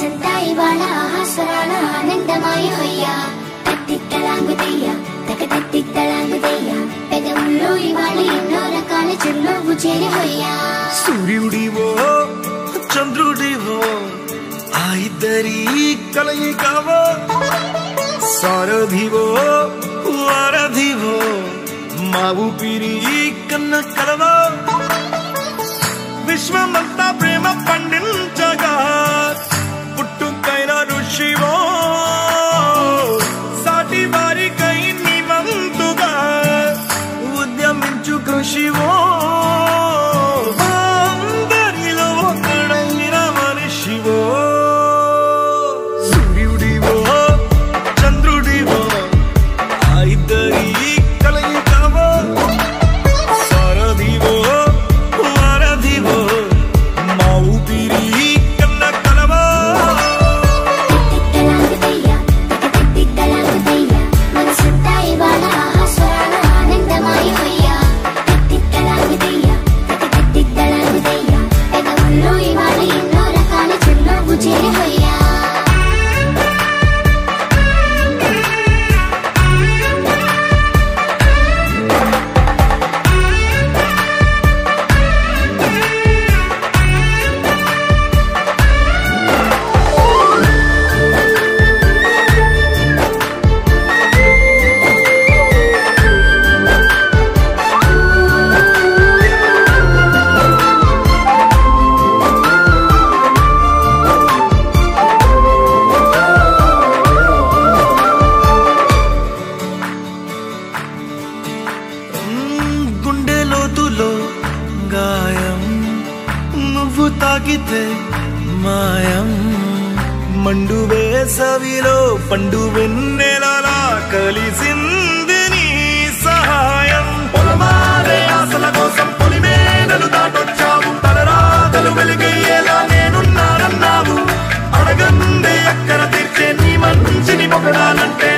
మనసంతా ఇవాళ ఆహాస్వరాల ఆనందమాయ హొయ్యా తత్తిత్తలాంగుదయ్య తక తత్తిత్తలాంగుదయ్య పెదవుల్లో ఇవాళ ఎన్నో రకాల చిరునవ్వు చేరి హొయ్యా సూర్యుడివో చంద్రుడివో ఆ ఇద్దరి కలయికవో సారథివో వారధివో మా ఊపిరి కన్న కలవో విశ్వమంతా ప్రేమ పండించగా పుట్టుకైన ఋషివో సాటి వారికై నివంతుగా ఉద్యమించు కృషివో అందరిలో ఒకడైన మనిషివో సూర్యుడివో చంద్రుడివో ఆ ఇద్దరి కలయికవో సారథివో వారధివో మా ఊపిరి కన్న కలవో తత్తిత్తలాంగుదయ్య తక తత్తిత్తలాంగుదయ్య మనసంతా ఇవాళ ఆహాస్వరాల ఆనందమాయ హొయ్యా తత్తిత్తలాంగుదయ్య తక తత్తిత్తలాంగుదయ్య పెదవుల్లో ఇవాళ ఎన్నో రకాల చిరునవ్వు చేరి హొయ్యా మ్మ్, గుండె లోతులో గాయం నువ్వు తాకితే మాయం మండు వేసవిలో పండు వెన్నెలలా కలిసింది నీ సహాయం పొలమారే ఆశల కోసం పొలిమేనలు దాటొచ్చావు తలరాతలు వెలిగయ్యేలా నేనున్నానన్నావు అడగందే అక్కర తీర్చే నీ మంచిని పొగడాలంటే